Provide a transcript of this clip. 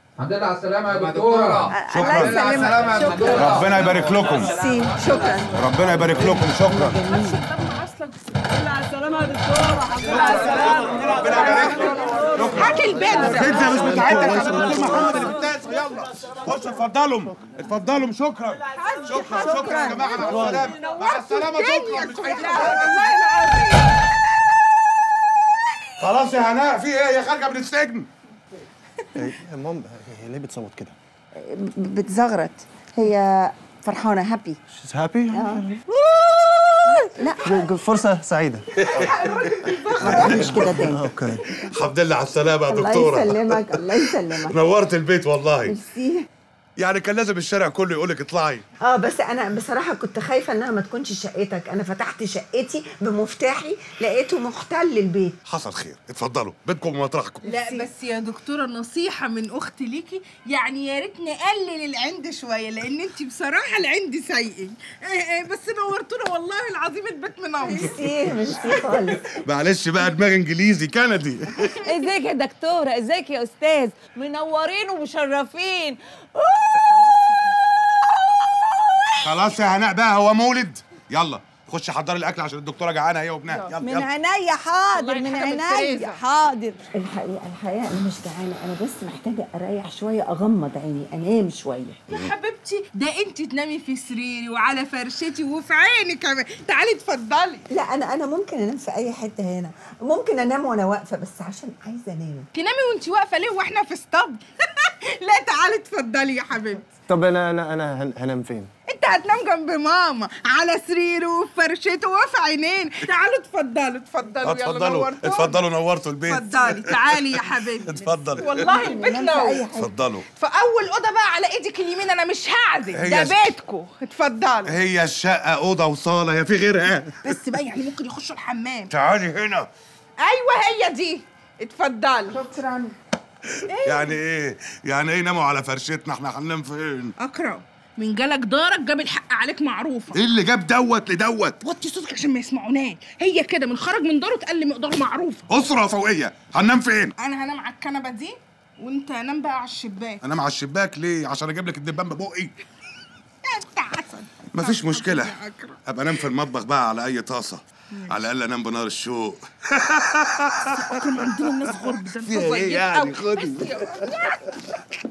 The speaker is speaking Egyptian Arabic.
الحمد لله على السلامة يا دكتورة الله يسلمك شكرا ربنا يبارك لكم سي شكرا ربنا يبارك لكم شكرا هات البيتزا البيتزا مش بتاعتك يا دكتور محمد اللي بتاعتها يلا خش اتفضلوا اتفضلوا شكرا شكرا شكرا يا جماعه مع السلامه مع السلامه شكرا مش عايز خلاص يا هناء في ايه هي خارجه من السجن مام هي ليه بتصوت كده؟ بتزغرط هي فرحانة هابي She's happy؟ لا فرصة سعيدة ما تعملش كده تاني اوكي الحمد لله على السلامه يا الله دكتوره يسلمك الله يسلمك نورت البيت والله ميرسي يعني كان لازم الشارع كله يقول لك اطلعي اه بس انا بصراحه كنت خايفه انها ما تكونش شقتك انا فتحت شقتي بمفتاحي لقيته مختل البيت حصل خير اتفضلوا بيتكم ومطرحكم لا بس يا دكتوره نصيحه من اختي ليكي يعني يا ريت نقلل العند شويه لان انت بصراحه العند سيء إيه إيه بس نورتونا والله العظيم البيت منور ميرسي ميرسي خالص معلش بقى دماغ انجليزي كندي ازيك يا دكتورة ازيك يا استاذ منورين ومشرفين خلاص يا هناء بقى هو مولد يلا خش حضري الاكل عشان الدكتوره جعانه هي وابنها يلا من يلا عينيا حاضر من عينيا حاضر الحقيقه الحقيقه انا مش جعانه انا بس محتاجه اريح شويه اغمض عيني انام شويه يا حبيبتي ده انت تنامي في سريري وعلى فرشتي وفي عيني كمان تعالي اتفضلي لا انا انا ممكن انام في اي حته هنا ممكن انام وانا واقفه بس عشان عايزه انام تنامي وانت واقفه ليه واحنا في اسطبل لا تعالي اتفضلي يا حبيبتي طب انا انا انا هن- هنام فين؟ انت هتنام جنب ماما على سريره وفي فرشته وفي عينين تعالوا اتفضلوا اتفضلوا يلا اتفضلوا نورتونا. اتفضلوا نورتوا البيت اتفضلي تعالي يا حبيبتي اتفضلي والله البيت ننام في اي نور حته اتفضلوا فاول اوضه بقى على ايدك اليمين انا مش هعزم هي ده ش- بيتكم اتفضلوا هي الشقه اوضه وصاله هي في غيرها بس بقى يعني ممكن يخشوا الحمام تعالي هنا ايوه هي دي اتفضلوا شكرا يعني ايه يعني ايه ناموا على فرشتنا احنا هننام فين اكرم من جالك دارك جاب الحق عليك معروفه ايه اللي جاب دوت لدوت وطي صوتك عشان ما يسمعوناش هي كده من خرج من داره اتقل مقدار معروفه اسره فوقيه هننام فين انا هنام على الكنبه دي وانت نام بقى على الشباك انام على الشباك ليه عشان اجيب لك الدبان ببقي انت عسل مفيش مشكله يا أكرم. ابقى انام في المطبخ بقى على اي طاسه على الاقل انام بنار الشوق كان عندنا الناس غرب ده انت فيها ايه ظريف يعني أوي. خدي بس يا-